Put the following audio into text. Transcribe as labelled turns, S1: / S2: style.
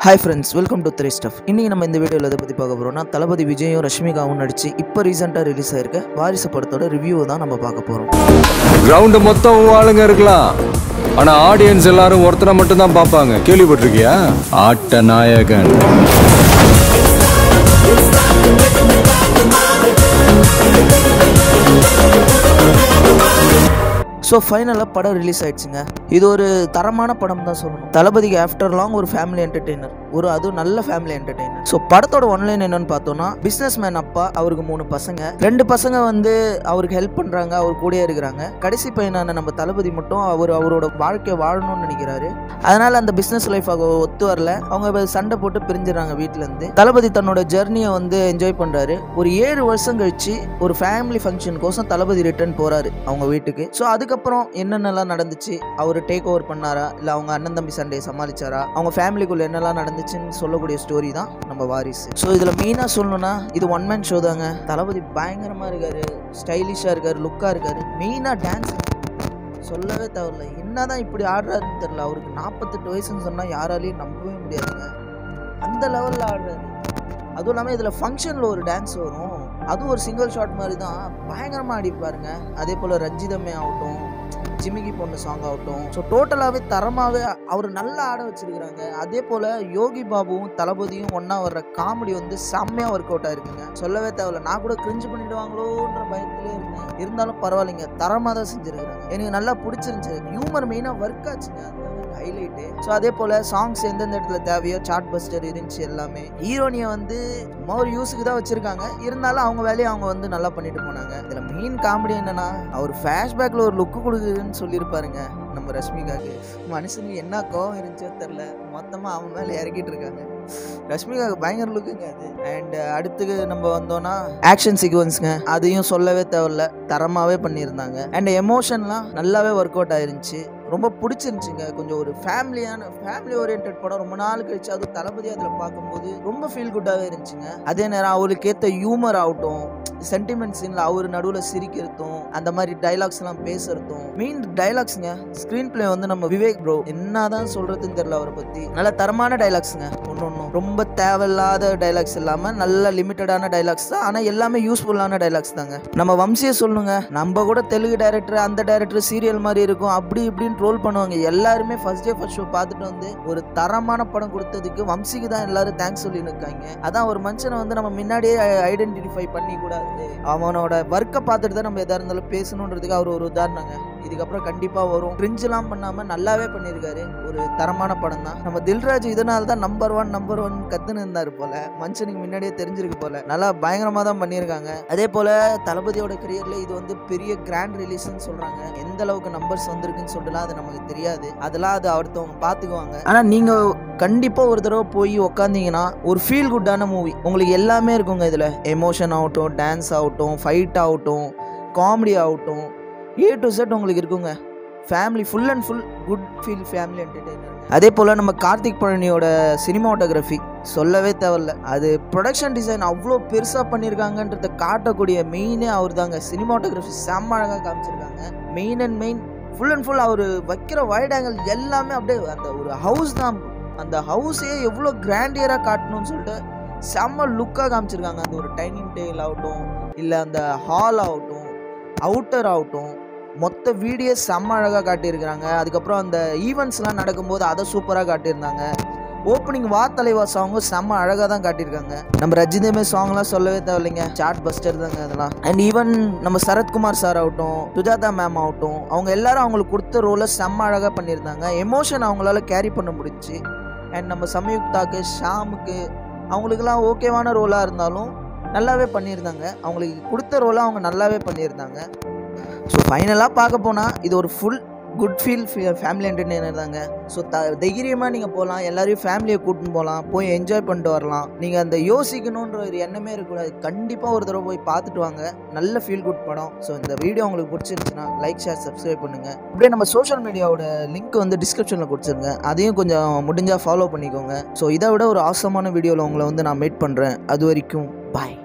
S1: hi friends welcome to three stuff இன்றைக்கி நம்ம இந்த வீடியோவில் எதை பற்றி பார்க்க போகிறோம்னா தளபதி விஜயும் ரஷ்மிகாவும் நடித்து இப்போ ரீசெண்டாக ரிலீஸ் ஆயிருக்க வாரிசு படத்தோட ரிவ்யூ தான் நம்ம பார்க்க போகிறோம்
S2: கிரவுண்டு மொத்தம் உன் ஆளுங்க இருக்கலாம் ஆனா ஆடியன்ஸ் எல்லாரும் ஒருத்தரை மட்டும் தான் பார்ப்பாங்க கேள்விப்பட்டிருக்கியா ஆட்ட நாயகன்
S1: ஸோ ஃபைனலாக படம் ரிலீஸ் ஆயிடுச்சுங்க இது ஒரு தரமான படம் தான் சொல்லணும் தளபதிக்கு ஆஃப்டர் லாங் ஒரு ஃபேமிலி என்டர்டெய்னர் ஒரு அதுவும் நல்ல ஃபேமிலி என்டர்டெய்னர் ஸோ படத்தோட ஒன்லைன் என்னன்னு பார்த்தோம்னா பிஸ்னஸ் மேன் அப்பா அவருக்கு மூணு பசங்க ரெண்டு பசங்க வந்து அவருக்கு ஹெல்ப் பண்ணுறாங்க அவர் கூடயே இருக்கிறாங்க கடைசி பையனான நம்ம தளபதி மட்டும் அவர் அவரோட வாழ்க்கையை வாழணும்னு நினைக்கிறாரு அதனால அந்த பிஸ்னஸ் லைஃப் ஒத்து வரல அவங்க சண்டை போட்டு பிரிஞ்சிடறாங்க வீட்ல இருந்து தளபதி தன்னோட ஜெர்னியை வந்து என்ஜாய் பண்றாரு ஒரு ஏழு வருஷம் கழிச்சு ஒரு ஃபேமிலி ஃபங்க்ஷன் கோசம் தளபதி ரிட்டர்ன் போறாரு அவங்க வீட்டுக்கு ஸோ அதுக்கப்புறம் என்னென்னலாம் நடந்துச்சு அவர் டேக் ஓவர் பண்ணாரா இல்லை அவங்க அண்ணன் தம்பி சண்டையை சமாளிச்சாரா அவங்க ஃபேமிலிக்குள்ள என்னெல்லாம் நடந்துச்சுன்னு சொல்லக்கூடிய ஸ்டோரி தான் நம்ம வாரிசு ஸோ இதில் மெயினாக சொல்லணும்னா இது ஒன் மேன் ஷோ தாங்க தளபதி பயங்கரமாக இருக்காரு ஸ்டைலிஷாக இருக்காரு லுக்காக இருக்காரு மெயினாக டான்ஸ் சொல்லவே தேவையில்ல என்னதான் இப்படி ஆடுறாருன்னு தெரியல அவருக்கு நாற்பத்தெட்டு வயசுன்னு சொன்னால் யாராலையும் நம்பவே முடியாதுங்க அந்த லெவலில் ஆடுறாரு அதுவும் இல்லாமல் இதில் ஃபங்க்ஷனில் ஒரு டான்ஸ் வரும் அதுவும் ஒரு சிங்கிள் ஷாட் மாதிரி தான் பயங்கரமாக ஆடிப்பாருங்க அதே போல் ரஞ்சிதமே ஆகட்டும் ஜிமிகி பொண்ணு சாங் ஆகட்டும் ஸோ டோட்டலாகவே தரமாகவே அவர் நல்லா ஆட வச்சிருக்கிறாங்க அதே போல் யோகி பாபுவும் தளபதியும் ஒன்றா வர்ற காமெடி வந்து செம்மையாக ஒர்க் அவுட் ஆயிருக்குங்க சொல்லவே தேவையில்ல நான் கூட கிரிஞ்சு பண்ணிடுவாங்களோன்ற பயத்திலே இருந்தேன் இருந்தாலும் பரவாயில்லைங்க தரமாக தான் செஞ்சுருக்கிறாங்க எனக்கு நல்லா பிடிச்சிருந்துச்சு ஹியூமர் மெயினாக ஒர்க் ஆச்சுங்க ஹைலைட்டு ஸோ அதே போல் சாங்ஸ் எந்தெந்த இடத்துல தேவையோ சார்ட் பஸ்டர் இருந்துச்சு எல்லாமே ஹீரோனியை வந்து சும்மா ஒரு யூஸுக்கு தான் வச்சிருக்காங்க இருந்தாலும் அவங்க வேலையை அவங்க வந்து நல்லா பண்ணிட்டு போனாங்க இதில் மெயின் காமெடி என்னன்னா அவர் ஃபேஷ்பேக்கில் ஒரு லுக்கு கொடுக்குதுன்னு சொல்லியிருப்பாருங்க நம்ம ரஷ்மிகாக்கு மனுஷனுக்கு என்ன கோவம் இருந்துச்சோ தெரில மொத்தமாக அவன் மேலே இறக்கிட்டு இருக்காங்க ரஷ்மிகாவுக்கு பயங்கர லுக்குங்க அது அண்ட் அடுத்து நம்ம வந்தோம்னா ஆக்ஷன் சீக்வன்ஸுங்க அதையும் சொல்லவே தேவையில்ல தரமாகவே பண்ணியிருந்தாங்க அண்ட் எமோஷன்லாம் நல்லாவே ஒர்க் அவுட் ஆயிருந்துச்சு ரொம்ப பிடிச்சிருந்துச்சுங்க கொஞ்சம் ஒரு ஃபேமிலியான ஃபேமிலி ஓரியன்ட் படம் ரொம்ப நாள் கழிச்சு அதுவும் தளபதி அதில் பார்க்கும்போது ரொம்ப ஃபீல் குட்டாகவே இருந்துச்சுங்க அதே நேரம் அவருக்கு ஏற்ற ஹியூமர் ஆகட்டும் சென்டிமெண்ட் சீனில் அவர் நடுவில் சிரிக்கிறதும் அந்த மாதிரி டைலாக்ஸ்லாம் பேசுறதும் மெயின் டைலாக்ஸுங்க ஸ்க்ரீன் பிளே வந்து நம்ம விவேக் ப்ரோ என்னதான் சொல்றதுன்னு தெரியல அவரை பற்றி நல்ல தரமான டைலாக்ஸுங்க ஒன்று ஒன்றும் ரொம்ப தேவையில்லாத டைலாக்ஸ் இல்லாமல் நல்ல லிமிட்டடான டைலாக்ஸ் தான் ஆனால் எல்லாமே யூஸ்ஃபுல்லான டைலாக்ஸ் தாங்க நம்ம வம்சியை சொல்லுங்க நம்ம கூட தெலுங்கு டைரக்டர் அந்த டைரக்டர் சீரியல் மாதிரி இருக்கும் அப்படி இப்படின்னு ட்ரோல் பண்ணுவாங்க எல்லாருமே ஃபர்ஸ்ட் டே ஃபர்ஸ்ட் ஷோ பார்த்துட்டு வந்து ஒரு தரமான படம் கொடுத்ததுக்கு வம்சிக்கு தான் எல்லாரும் தேங்க்ஸ் சொல்லி இருக்காங்க அதான் ஒரு மனுஷனை வந்து நம்ம முன்னாடியே ஐடென்டிஃபை பண்ணி கூடாது அவனோட ஒர்க்கை பார்த்துட்டு தான் நம்ம எதா இருந்தாலும் பேசணுன்றதுக்கு அவர் ஒரு உதாரணங்க இதுக்கப்புறம் கண்டிப்பா வரும் கிரிஞ்செல்லாம் பண்ணாம நல்லாவே பண்ணியிருக்காரு ஒரு தரமான படம் தான் நம்ம தில்ராஜ் இதனால தான் நம்பர் ஒன் நம்பர் ஒன் கத்துன்னு இருந்தாரு போல மனுஷனுக்கு முன்னாடியே தெரிஞ்சிருக்கு போல நல்லா பயங்கரமா தான் பண்ணியிருக்காங்க அதே போல தளபதியோட கரியர்ல இது வந்து பெரிய கிராண்ட் ரிலீஸ்னு சொல்றாங்க எந்த அளவுக்கு நம்பர்ஸ் வந்திருக்குன்னு சொல்லிட்டுலாம் அது நமக்கு தெரியாது அதெல்லாம் அது அடுத்தவங்க பார்த்துக்குவாங்க ஆனா நீங்க கண்டிப்பா ஒரு தடவை போய் உக்காந்தீங்கன்னா ஒரு ஃபீல் குட்டான மூவி உங்களுக்கு எல்லாமே இருக்குங்க இதுல எமோஷன் ஆகட்டும் டான்ஸ் ஆகட்டும் ஃபைட் ஆகட்டும் காமெடி ஆகட்டும் ஏ டு செட் உங்களுக்கு இருக்குங்க family full and full good feel family entertainer அதே போல் நம்ம கார்த்திக் பழனியோட சினிமாட்டோகிராஃபி சொல்லவே தேவையில்ல அது ப்ரொடக்ஷன் டிசைன் அவ்வளோ பெருசாக பண்ணியிருக்காங்கன்றத காட்டக்கூடிய மெயினே அவர் தாங்க சினிமாட்டோகிராஃபி செம்ம அழகாக காமிச்சிருக்காங்க main and main full and full அவர் வைக்கிற வைட் ஆங்கிள் எல்லாமே அப்படியே அந்த ஒரு ஹவுஸ் தான் அந்த ஹவுஸே எவ்வளோ கிராண்டியராக காட்டணும்னு சொல்லிட்டு செம்ம லுக்காக காமிச்சிருக்காங்க அந்த ஒரு டைனிங் டேபிள் ஆகட்டும் இல்லை அந்த ஹால் ஆகட்டும் அவுட்டர் ஆகட்டும் மொத்த வீடியோ செம்ம அழகாக காட்டியிருக்கிறாங்க அதுக்கப்புறம் அந்த ஈவெண்ட்ஸ்லாம் நடக்கும்போது அதை சூப்பராக காட்டியிருந்தாங்க ஓப்பனிங் வா தலைவா சாங்கும் செம்ம அழகாக தான் காட்டியிருக்காங்க நம்ம ரஜினிமே சாங்லாம் சொல்லவே தேவையில்லைங்க சாட் பஸ்டர் தாங்க அதெல்லாம் அண்ட் ஈவன் நம்ம சரத்குமார் சார் ஆகட்டும் சுஜாதா மேம் ஆகட்டும் அவங்க எல்லாரும் அவங்களுக்கு கொடுத்த ரோலை செம்ம அழகாக பண்ணியிருந்தாங்க எமோஷன் அவங்களால கேரி பண்ண முடிஞ்சுச்சு அண்ட் நம்ம சம்யுக்தாக்கு ஷாமுக்கு அவங்களுக்குலாம் ஓகேவான ரோலாக இருந்தாலும் நல்லாவே பண்ணியிருந்தாங்க அவங்களுக்கு கொடுத்த ரோலை அவங்க நல்லாவே பண்ணியிருந்தாங்க ஸோ ஃபைனலாக பார்க்க போனால் இது ஒரு full good feel family entertainer தாங்க ஸோ த தைரியமாக நீங்கள் போகலாம் எல்லாரையும் ஃபேமிலியை கூட்டின்னு போகலாம் போய் என்ஜாய் பண்ணிட்டு வரலாம் நீங்கள் அந்த யோசிக்கணுன்ற ஒரு எண்ணமே இருக்கக்கூடாது கண்டிப்பாக ஒரு தடவை போய் பார்த்துட்டு வாங்க நல்ல ஃபீல் குட் படம் ஸோ இந்த வீடியோ உங்களுக்கு பிடிச்சிருந்துச்சுன்னா லைக் ஷேர் சப்ஸ்கிரைப் பண்ணுங்கள் அப்படியே நம்ம சோஷியல் மீடியாவோட லிங்க் வந்து டிஸ்கிரிப்ஷனில் கொடுத்துருங்க அதையும் கொஞ்சம் முடிஞ்சால் ஃபாலோ பண்ணிக்கோங்க ஸோ இதை விட ஒரு ஆசமான வீடியோவில் உங்களை வந்து நான் மீட் பண்ணுறேன் அது வரைக்கும் பாய்